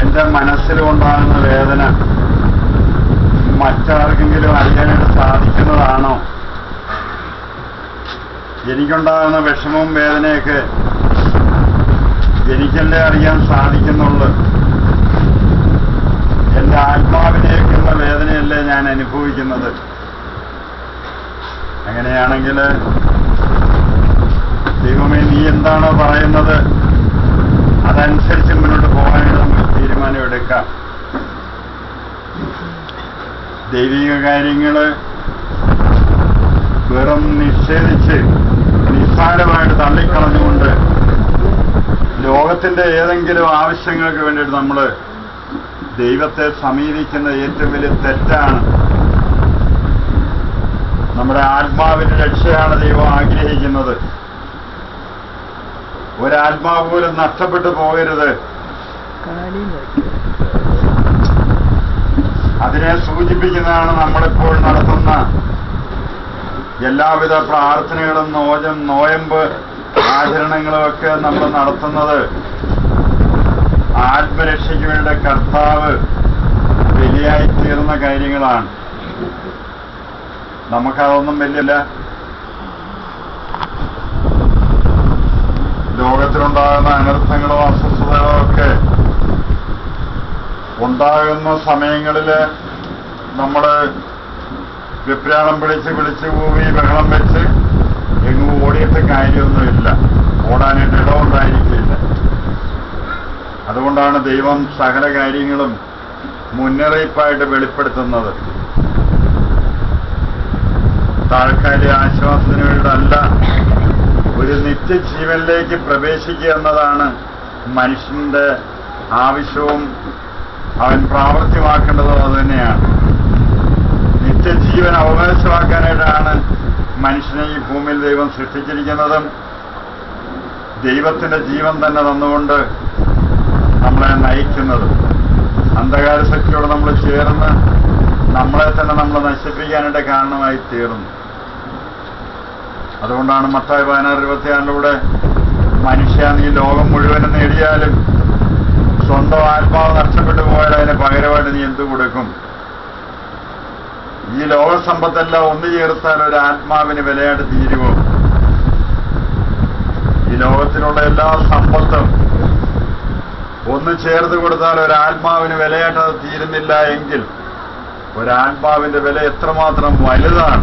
എന്റെ മനസ്സിലുണ്ടാകുന്ന വേദന മറ്റാർക്കെങ്കിലും അറിയാനായിട്ട് സാധിക്കുന്നതാണോ എനിക്കുണ്ടാകുന്ന വിഷമവും വേദനയൊക്കെ എനിക്കല്ലേ അറിയാൻ സാധിക്കുന്നുള്ളു എന്റെ ആത്മാവിനേക്കുള്ള വേദനയല്ലേ ഞാൻ അനുഭവിക്കുന്നത് അങ്ങനെയാണെങ്കിൽ ദൈവമേ നീ എന്താണോ പറയുന്നത് അതനുസരിച്ച് മുന്നോട്ട് പോകാനായിട്ട് നമുക്ക് തീരുമാനം എടുക്കാം ദൈവിക കാര്യങ്ങള് വെറും നിഷേധിച്ച് നിസ്സാരമായിട്ട് തള്ളിക്കളഞ്ഞുകൊണ്ട് ലോകത്തിന്റെ ഏതെങ്കിലും ആവശ്യങ്ങൾക്ക് വേണ്ടിയിട്ട് നമ്മൾ ദൈവത്തെ സമീപിക്കുന്ന ഏറ്റവും വലിയ തെറ്റാണ് നമ്മുടെ ആത്മാവിന്റെ രക്ഷയാണ് ദൈവം ആഗ്രഹിക്കുന്നത് ഒരാത്മാവ് പോലും നഷ്ടപ്പെട്ടു പോകരുത് അതിനെ സൂചിപ്പിക്കുന്നതാണ് നമ്മളിപ്പോൾ നടത്തുന്ന എല്ലാവിധ പ്രാർത്ഥനകളും നോജം നോയമ്പ് ആചരണങ്ങളും ഒക്കെ നമ്മൾ നടത്തുന്നത് ആത്മരക്ഷയ്ക്ക് വേണ്ട കർത്താവ് ബലിയായി തീർന്ന കാര്യങ്ങളാണ് നമുക്കതൊന്നും വലിയ ലോകത്തിലുണ്ടാകുന്ന അനർത്ഥങ്ങളോ അസ്വസ്ഥതകളോ ഒക്കെ ഉണ്ടാകുന്ന സമയങ്ങളില് നമ്മള് വിപ്രാളം പിടിച്ച് വിളിച്ച് കൂവി ബഹളം വെച്ച് എങ്ങും ഓടിയിട്ട് കാര്യമൊന്നുമില്ല ഓടാനായിട്ട് ഇടമുണ്ടായിരിക്കില്ല അതുകൊണ്ടാണ് ദൈവം സകല കാര്യങ്ങളും മുന്നറിയിപ്പായിട്ട് വെളിപ്പെടുത്തുന്നത് താൽക്കാലിക ആശ്വാസത്തിന് വേണ്ടിയല്ല ഒരു നിത്യജീവനിലേക്ക് പ്രവേശിക്കുക എന്നതാണ് മനുഷ്യന്റെ ആവശ്യവും അവൻ പ്രാവർത്തിയമാക്കേണ്ടതും അത് തന്നെയാണ് നിത്യജീവൻ അവകാശമാക്കാനായിട്ടാണ് മനുഷ്യനെ ഈ ഭൂമിയിൽ ദൈവം സൃഷ്ടിച്ചിരിക്കുന്നതും ദൈവത്തിന്റെ ജീവൻ തന്നെ തന്നുകൊണ്ട് നമ്മളെ നയിക്കുന്നതും അന്ധകാര ശക്തിയോട് നമ്മൾ ചേർന്ന് നമ്മളെ തന്നെ നമ്മൾ നശിപ്പിക്കാനായിട്ട് കാരണമായി തീർന്നു അതുകൊണ്ടാണ് മത്തായി പതിനാറ് ഇരുപത്തിയാറിലൂടെ മനുഷ്യ നീ ലോകം മുഴുവനും നേടിയാലും സ്വന്തം ആത്മാവ് നഷ്ടപ്പെട്ടു പോയാൽ അതിന് പകരമായിട്ട് നീ എന്തു കൊടുക്കും ഈ ലോകസമ്പത്തെല്ലാം ഒന്നു ചേർത്താൽ ഒരു ആത്മാവിന് വിലയായിട്ട് തീരുമോ ഈ ലോകത്തിലുള്ള എല്ലാ സമ്പത്തും ഒന്ന് ചേർത്ത് കൊടുത്താൽ ഒരു ആത്മാവിന് വിലയായിട്ട് അത് തീരുന്നില്ല എങ്കിൽ ഒരാത്മാവിന്റെ വില എത്രമാത്രം വലുതാണ്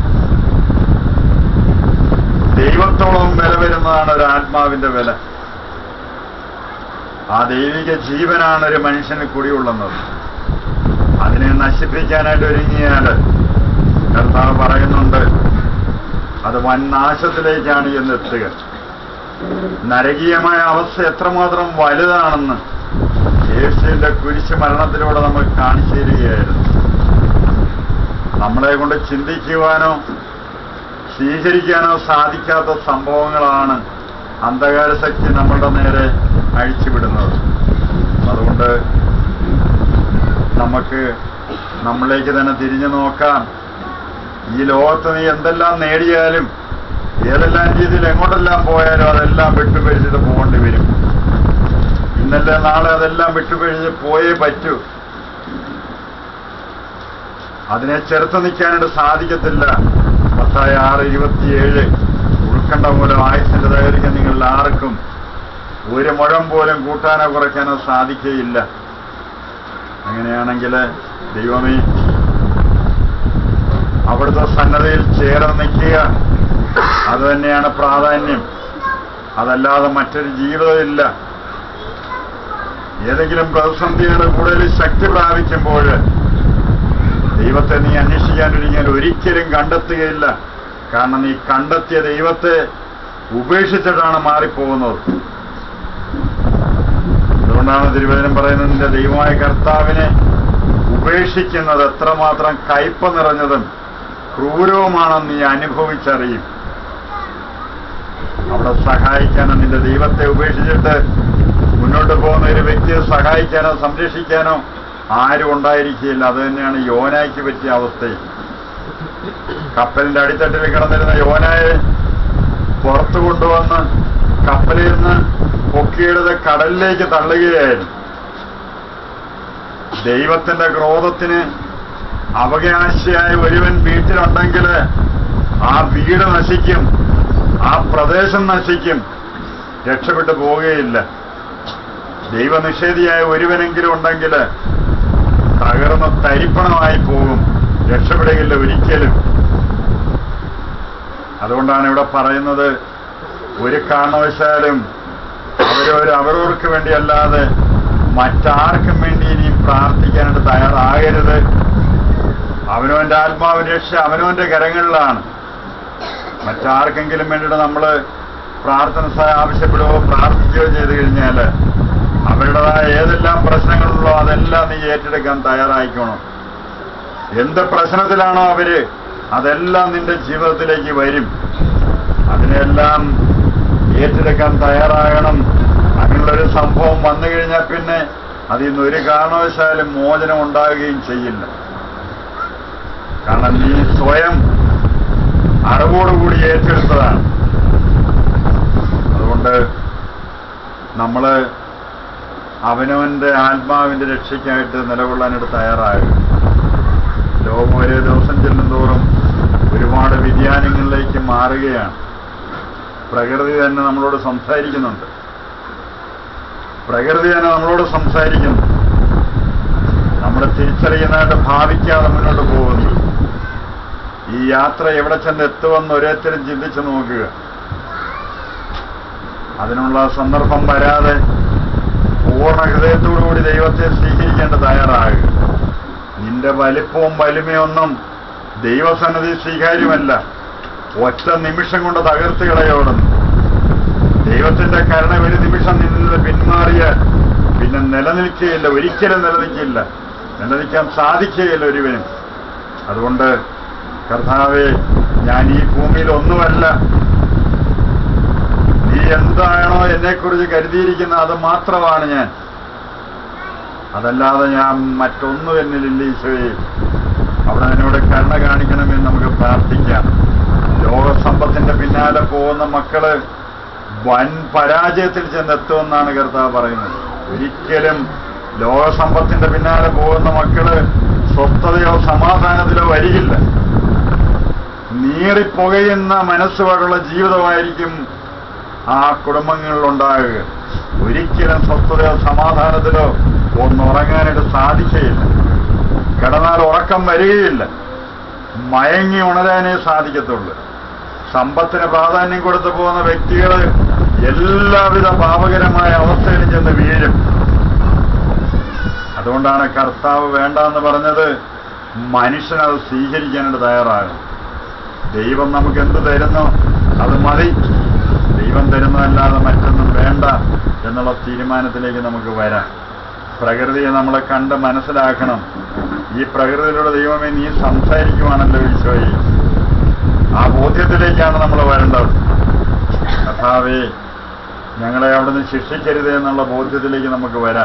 ദൈവത്തോളം വില വരുന്നതാണ് ഒരു ആത്മാവിന്റെ വില ആ ദൈവിക ജീവനാണ് ഒരു മനുഷ്യന് കുടികൊള്ളുന്നത് അതിനെ നശിപ്പിക്കാനായിട്ട് ഒരുങ്ങിയാല് കർത്താവ് പറയുന്നുണ്ട് അത് വൻ നാശത്തിലേക്കാണ് എന്നെത്തുക നരകീയമായ അവസ്ഥ എത്രമാത്രം വലുതാണെന്ന് യേശുവിന്റെ കുരിശ് മരണത്തിലൂടെ നമ്മൾ കാണിച്ചു തരികയായിരുന്നു നമ്മളെ കൊണ്ട് ചിന്തിക്കുവാനോ സ്വീകരിക്കാനോ സാധിക്കാത്ത സംഭവങ്ങളാണ് അന്ധകാര ശക്തി നമ്മളുടെ നേരെ അഴിച്ചുവിടുന്നത് അതുകൊണ്ട് നമുക്ക് നമ്മളിലേക്ക് തന്നെ തിരിഞ്ഞു നോക്കാം ഈ ലോകത്ത് നീ എന്തെല്ലാം നേടിയാലും ഏതെല്ലാം രീതിയിൽ എങ്ങോട്ടെല്ലാം പോയാലും അതെല്ലാം വിട്ടുപരിച്ചിട്ട് പോകേണ്ടി വരും ഇന്നലെ നാളെ അതെല്ലാം വിട്ടുപരിച്ച് പോയേ പറ്റൂ അതിനെ ചെറുത്ത് നിൽക്കാനായിട്ട് സാധിക്കത്തില്ല പത്തായ ആറ് ഇരുപത്തിയേഴ് ഉൾക്കണ്ട മൂലം ആയുസിന്റെ ദൈർഘ്യം നിങ്ങളിൽ ആർക്കും ഒരു മുഴം പോലും കൂട്ടാനോ കുറയ്ക്കാനോ സാധിക്കുകയില്ല അങ്ങനെയാണെങ്കിൽ ദൈവമേ അവിടുത്തെ സന്നദ്ധയിൽ ചേർന്ന് നിൽക്കുക അത് തന്നെയാണ് പ്രാധാന്യം അതല്ലാതെ മറ്റൊരു ജീവിതമില്ല ഏതെങ്കിലും പ്രതിസന്ധികൾ കൂടുതൽ ശക്തി പ്രാപിക്കുമ്പോൾ ദൈവത്തെ നീ അന്വേഷിക്കാനൊരുങ്ങിയാൽ ഒരിക്കലും കണ്ടെത്തുകയില്ല കാരണം നീ കണ്ടെത്തിയ ദൈവത്തെ ഉപേക്ഷിച്ചിട്ടാണ് മാറിപ്പോകുന്നത് അതുകൊണ്ടാണ് തിരുവചനം പറയുന്നത് നിന്റെ ദൈവമായ കർത്താവിനെ ഉപേക്ഷിക്കുന്നത് എത്രമാത്രം കയ്പ നിറഞ്ഞതും ക്രൂരവുമാണെന്ന് നീ അനുഭവിച്ചറിയും അവിടെ സഹായിക്കാനോ നിന്റെ ദൈവത്തെ ഉപേക്ഷിച്ചിട്ട് മുന്നോട്ട് പോകുന്ന ഒരു വ്യക്തിയെ സഹായിക്കാനോ സംരക്ഷിക്കാനോ ആരും ഉണ്ടായിരിക്കുകയില്ല അത് തന്നെയാണ് യോനായ്ക്ക് പറ്റിയ അവസ്ഥ കപ്പലിന്റെ അടിത്തട്ടിൽ കിടന്നിരുന്ന യോനായെ പുറത്തു കൊണ്ടുവന്ന് കപ്പലിൽ നിന്ന് പൊക്കിയെടുത്ത് കടലിലേക്ക് തള്ളുകയായിരുന്നു ദൈവത്തിന്റെ ക്രോധത്തിന് അവകാശിയായ ഒരുവൻ വീട്ടിലുണ്ടെങ്കിൽ ആ വീട് നശിക്കും ആ പ്രദേശം നശിക്കും രക്ഷപ്പെട്ടു പോവുകയില്ല ദൈവനിഷേധിയായ ഒരുവനെങ്കിലും ഉണ്ടെങ്കിൽ തകർന്ന് തരിപ്പണമായി പോകും രക്ഷപ്പെടുകയില്ല ഒരിക്കലും അതുകൊണ്ടാണ് ഇവിടെ പറയുന്നത് ഒരു കാരണവശാലും അവരവർ അവരവർക്ക് വേണ്ടിയല്ലാതെ മറ്റാർക്കും വേണ്ടി ഇനിയും പ്രാർത്ഥിക്കാനായിട്ട് തയ്യാറാകരുത് അവനവന്റെ ആത്മാവിന്റെ രക്ഷ അവനവന്റെ കരങ്ങളിലാണ് മറ്റാർക്കെങ്കിലും വേണ്ടിയിട്ട് നമ്മൾ പ്രാർത്ഥന സഹായം ആവശ്യപ്പെടുകയോ പ്രാർത്ഥിക്കുകയോ ചെയ്തു കഴിഞ്ഞാൽ അവരുടേതായ ഏതെല്ലാം പ്രശ്നങ്ങളുള്ളോ അതെല്ലാം നീ ഏറ്റെടുക്കാൻ തയ്യാറായിക്കോണം എന്ത് പ്രശ്നത്തിലാണോ അവര് അതെല്ലാം നിന്റെ ജീവിതത്തിലേക്ക് വരും അതിനെല്ലാം ഏറ്റെടുക്കാൻ തയ്യാറാകണം അങ്ങനെയുള്ളൊരു സംഭവം വന്നു കഴിഞ്ഞാൽ പിന്നെ അതിൽ നിന്ന് ഒരു കാരണവശാലും മോചനം ഉണ്ടാകുകയും ചെയ്യില്ല കാരണം നീ സ്വയം അറിവോടുകൂടി ഏറ്റെടുത്തതാണ് അതുകൊണ്ട് നമ്മള് അവനവന്റെ ആത്മാവിന്റെ രക്ഷയ്ക്കായിട്ട് നിലകൊള്ളാനായിട്ട് തയ്യാറാകും ലോകം ഒരേ ദിവസം ചെല്ലുന്തോറും ഒരുപാട് വ്യതിയാനങ്ങളിലേക്ക് മാറുകയാണ് പ്രകൃതി തന്നെ നമ്മളോട് സംസാരിക്കുന്നുണ്ട് പ്രകൃതി തന്നെ നമ്മളോട് നമ്മൾ നമ്മൾ തിരിച്ചറിയുന്നതായിട്ട് ഭാവിക്കാതെ മുന്നോട്ട് പോകുന്നു ഈ യാത്ര എവിടെ ചെന്ന് എത്തുമെന്ന് ഓരോരുത്തരും ചിന്തിച്ചു നോക്കുക അതിനുള്ള സന്ദർഭം വരാതെ പൂർണ്ണ ഹൃദയത്തോടുകൂടി ദൈവത്തെ സ്വീകരിക്കേണ്ട തയ്യാറാകുക നിന്റെ വലിപ്പവും വലിമയൊന്നും ദൈവസന്നദ്ധി സ്വീകാര്യമല്ല ഒറ്റ നിമിഷം കൊണ്ട് തകർത്ത് കളയോടുന്നു ദൈവത്തിന്റെ കരുണ ഒരു നിമിഷം നിന്നിൽ നിന്ന് പിന്മാറിയാൽ പിന്നെ നിലനിൽക്കുകയില്ല ഒരിക്കലും നിലനിൽക്കില്ല നിലനിൽക്കാൻ സാധിക്കുകയില്ല ഒരുവനും അതുകൊണ്ട് കർത്താവെ ഞാൻ ഈ ഭൂമിയിൽ ഒന്നുമല്ല നീ എന്താണോ എന്നെക്കുറിച്ച് കരുതിയിരിക്കുന്ന അത് മാത്രമാണ് ഞാൻ അതല്ലാതെ ഞാൻ മറ്റൊന്നും എന്നിലില്ല ഈശോയെ അവിടെ എന്നോട് കരുണ കാണിക്കണമെന്ന് നമുക്ക് പ്രാർത്ഥിക്കാം ലോകസമ്പത്തിന്റെ പിന്നാലെ പോകുന്ന മക്കള് വൻ പരാജയത്തിൽ ചെന്നെത്തുമെന്നാണ് കർത്താവ് പറയുന്നത് ഒരിക്കലും ലോകസമ്പത്തിന്റെ പിന്നാലെ പോകുന്ന മക്കള് സ്വസ്ഥതയോ സമാധാനത്തിലോ വരികില്ല നീറിപ്പുകയുന്ന മനസ്സുമായിട്ടുള്ള ജീവിതമായിരിക്കും ആ കുടുംബങ്ങളിൽ ഉണ്ടാകുക ഒരിക്കലും സ്വസ്ഥതയോ സമാധാനത്തിലോ ഒന്നുറങ്ങാനായിട്ട് സാധിക്കുകയില്ല കിടന്നാൽ ഉറക്കം വരികയില്ല മയങ്ങി ഉണരാനേ സാധിക്കത്തുള്ളൂ സമ്പത്തിന് പ്രാധാന്യം കൊടുത്തു പോകുന്ന വ്യക്തികൾ എല്ലാവിധ പാപകരമായ അവസ്ഥയിലും ചെന്ന് വീഴും അതുകൊണ്ടാണ് കർത്താവ് വേണ്ടെന്ന് പറഞ്ഞത് മനുഷ്യനത് സ്വീകരിക്കാനായിട്ട് തയ്യാറാകും ദൈവം നമുക്ക് എന്ത് തരുന്നു അത് മതി ദൈവം തരുന്നതല്ലാതെ മറ്റൊന്നും വേണ്ട എന്നുള്ള തീരുമാനത്തിലേക്ക് നമുക്ക് വരാം പ്രകൃതിയെ നമ്മളെ കണ്ട് മനസ്സിലാക്കണം ഈ പ്രകൃതിയിലൂടെ ദൈവമേ നീ സംസാരിക്കുവാണല്ലോ ഈശോയെ ആ ബോധ്യത്തിലേക്കാണ് നമ്മൾ വരേണ്ടത് കഥാവേ ഞങ്ങളെ അവിടുന്ന് ശിക്ഷിക്കരുത് എന്നുള്ള ബോധ്യത്തിലേക്ക് നമുക്ക് വരാം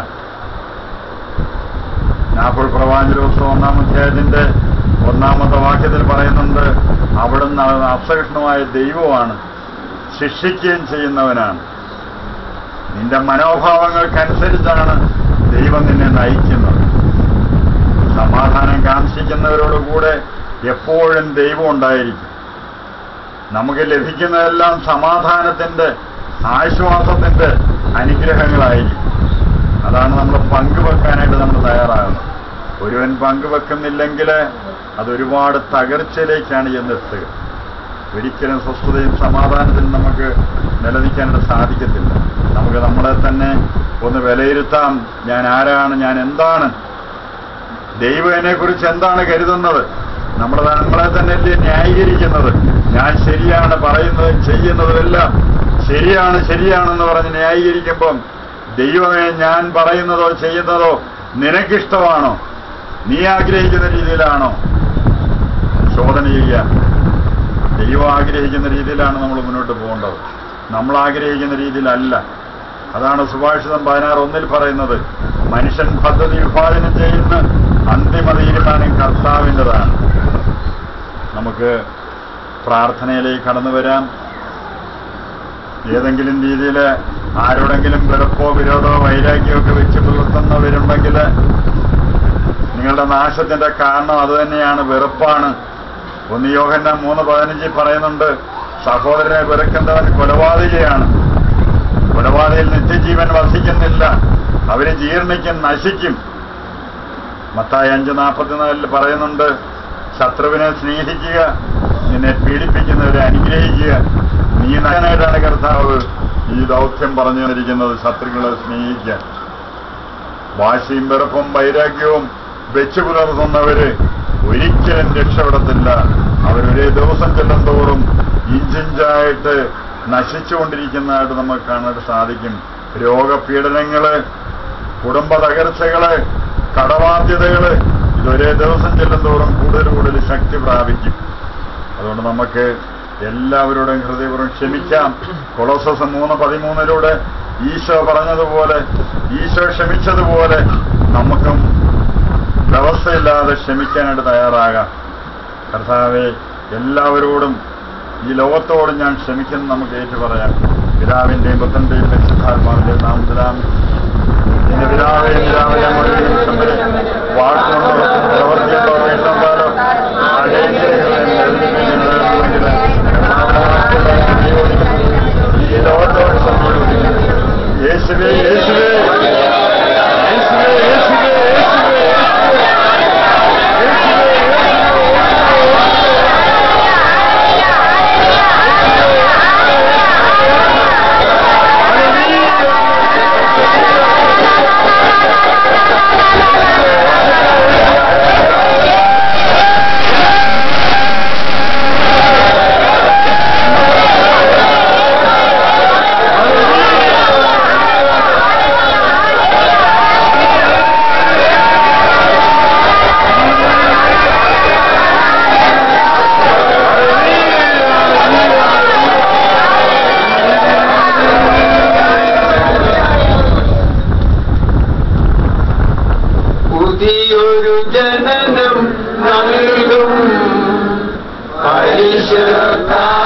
നാപ്പോൾ പ്രവാചകോത്സവം ഒന്നാം അധ്യായത്തിന്റെ ഒന്നാമത്തെ വാക്യത്തിൽ പറയുന്നുണ്ട് അവിടുന്ന് അസഹിഷ്ണുമായ ദൈവമാണ് ശിക്ഷിക്കുകയും ചെയ്യുന്നവനാണ് നിന്റെ മനോഭാവങ്ങൾക്കനുസരിച്ചാണ് ദൈവം നിന്നെ നയിക്കുന്നത് സമാധാനം കാംക്ഷിക്കുന്നവരോട് കൂടെ എപ്പോഴും ദൈവം ഉണ്ടായിരിക്കും നമുക്ക് ലഭിക്കുന്നതെല്ലാം സമാധാനത്തിന്റെ ആശ്വാസത്തിന്റെ അനുഗ്രഹങ്ങളായിരിക്കും അതാണ് നമ്മൾ പങ്കുവെക്കാനായിട്ട് നമ്മൾ തയ്യാറാകുന്നത് ഒരുവൻ പങ്കുവെക്കുന്നില്ലെങ്കിൽ അതൊരുപാട് തകർച്ചയിലേക്കാണ് ചെന്നെത്തുക ഒരിക്കലും സ്വസ്ഥതയും സമാധാനത്തിലും നമുക്ക് നിലനിൽക്കാനായിട്ട് സാധിക്കത്തില്ല നമുക്ക് നമ്മളെ തന്നെ ഒന്ന് വിലയിരുത്താം ഞാൻ ആരാണ് ഞാൻ എന്താണ് ദൈവം എന്നെ കുറിച്ച് എന്താണ് കരുതുന്നത് നമ്മൾ നമ്മളെ തന്നെയല്ലേ ന്യായീകരിക്കുന്നത് ഞാൻ ശരിയാണ് പറയുന്നതും ചെയ്യുന്നതും എല്ലാം ശരിയാണ് ശരിയാണെന്ന് പറഞ്ഞ് ന്യായീകരിക്കുമ്പം ദൈവമേ ഞാൻ പറയുന്നതോ ചെയ്യുന്നതോ നിനക്കിഷ്ടമാണോ നീ ആഗ്രഹിക്കുന്ന രീതിയിലാണോ ശോധന ചെയ്യാൻ ദൈവം ആഗ്രഹിക്കുന്ന രീതിയിലാണ് നമ്മൾ മുന്നോട്ട് പോകേണ്ടത് നമ്മൾ ആഗ്രഹിക്കുന്ന രീതിയിലല്ല അതാണ് സുഭാഷിതം പതിനാറ് ഒന്നിൽ പറയുന്നത് മനുഷ്യൻ പദ്ധതി വിഭാജനം ചെയ്യുന്ന അന്തിമ തീരുമാനം കർത്താവിൻ്റെതാണ് നമുക്ക് പ്രാർത്ഥനയിലേക്ക് കടന്നു വരാം ഏതെങ്കിലും രീതിയിൽ ആരോടെങ്കിലും വെറുപ്പോ വിരോധമോ വൈരാഗ്യമോ ഒക്കെ വെച്ച് പുലർത്തുന്നവരുണ്ടെങ്കിൽ നിങ്ങളുടെ നാശത്തിന്റെ കാരണം അത് തന്നെയാണ് വെറുപ്പാണ് ഒന്ന് യോഹന്ന മൂന്ന് പതിനഞ്ചിൽ പറയുന്നുണ്ട് സഹോദരനെ വെറുക്കുന്നവൻ കൊലപാതകയാണ് കൊലപാതകയിൽ നിത്യജീവൻ വസിക്കുന്നില്ല അവര് ജീർണിക്കും നശിക്കും മത്തായി അഞ്ച് നാൽപ്പത്തിനാലിൽ പറയുന്നുണ്ട് ശത്രുവിനെ സ്നേഹിക്കുക നിന്നെ പീഡിപ്പിക്കുന്നവരെ അനുഗ്രഹിക്കുക നീ നയനായിട്ടാണ് കർത്താവ് ഈ ദൗത്യം പറഞ്ഞു തന്നിരിക്കുന്നത് ശത്രുക്കളെ സ്നേഹിക്കുക വാശിയും വെറുപ്പും വൈരാഗ്യവും വെച്ചു പുലർത്തുന്നവര് ഒരിക്കലും രക്ഷപ്പെടത്തില്ല അവരൊരേ ദിവസം ചെല്ലും തോറും ഇഞ്ചിഞ്ചായിട്ട് നശിച്ചുകൊണ്ടിരിക്കുന്നതായിട്ട് നമുക്ക് കാണാൻ സാധിക്കും രോഗപീഡനങ്ങള് കുടുംബ തകർച്ചകള് കടബാധ്യതകള് ഇതൊരേ ദിവസം ചെല്ലും തോറും കൂടുതൽ കൂടുതൽ ശക്തി പ്രാപിക്കും അതുകൊണ്ട് നമുക്ക് എല്ലാവരോടും ഹൃദയപൂർവ്വം ക്ഷമിക്കാം കൊളോസസ് മൂന്ന് പതിമൂന്നിലൂടെ ഈശോ പറഞ്ഞതുപോലെ ഈശോ ക്ഷമിച്ചതുപോലെ നമുക്കും വ്യവസ്ഥയില്ലാതെ ക്ഷമിക്കാനായിട്ട് തയ്യാറാകാം കർത്താവെ എല്ലാവരോടും ഈ ലോകത്തോടും ഞാൻ ക്ഷമിക്കുന്നു നമുക്ക് ഏറ്റു പറയാം പിതാവിന്റെയും പുത്രന്റെയും പരിശുദ്ധാത്മാവിന്റെയും നാമത്തിലാണ് എന്റെ പിതാവെ പിതാവിനെ മുഴുവൻ നിമിഷം വരെ വാക്കുകൊണ്ടോ പ്രവർത്തിയുണ്ടോ വീണ്ടെന്നാലോ ഈ ലോകത്തോട് സംഭവിക്കുന്നു യേശുവേ യേശുവേ യേശുവേ യേശുവേ യേശുവേ പുതിയൊരു ജനനം നൽകും പരിശുദ്ധ